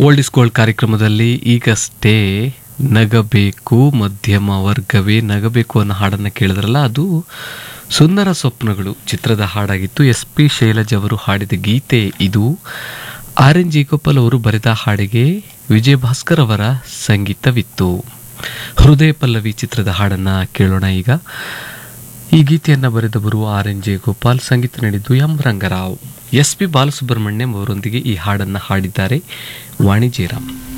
old is gold ಕಾರ್ಯಕ್ರಮದಲ್ಲಿ ಈಗಷ್ಟೇ ನಗಬೇಕು ಮಧ್ಯಮ ವರ್ಗವೇ ನಗಬೇಕು ಅನ್ನೋ ಹಾಡನ್ನು ಕೇಳಿದ್ರಲ್ಲ ಅದು ಸುಂದರ ಸ್ವಪ್ನಗಳು ಚಿತ್ರದ ಹಾಡಾಗಿತ್ತು ಎಸ್ ಪಿ ಶೈಲಜ್ ಅವರು ಹಾಡಿದ ಗೀತೆ ಇದು ಆರ್ ಎನ್ ಜಿ ಗೋಪಾಲ್ ಅವರು ಬರೆದ ಹಾಡಿಗೆ ವಿಜಯ ಭಾಸ್ಕರ್ ಅವರ ಸಂಗೀತವಿತ್ತು ಹೃದಯ ಪಲ್ಲವಿ ಚಿತ್ರದ ಹಾಡನ್ನು ಕೇಳೋಣ ಈಗ ಈ ಗೀತೆಯನ್ನು ಬರೆದವರು ಆರ್ ಎನ್ ಜೆ ಗೋಪಾಲ್ ಸಂಗೀತ ನೀಡಿದ್ದು M Rangarao S P Balasubrahmanyam ಅವರೊಂದಿಗೆ ಈ ಹಾಡನ್ನು ಹಾಡಿದ್ದಾರೆ ವಾಣಿ ಜಯರಾಮ್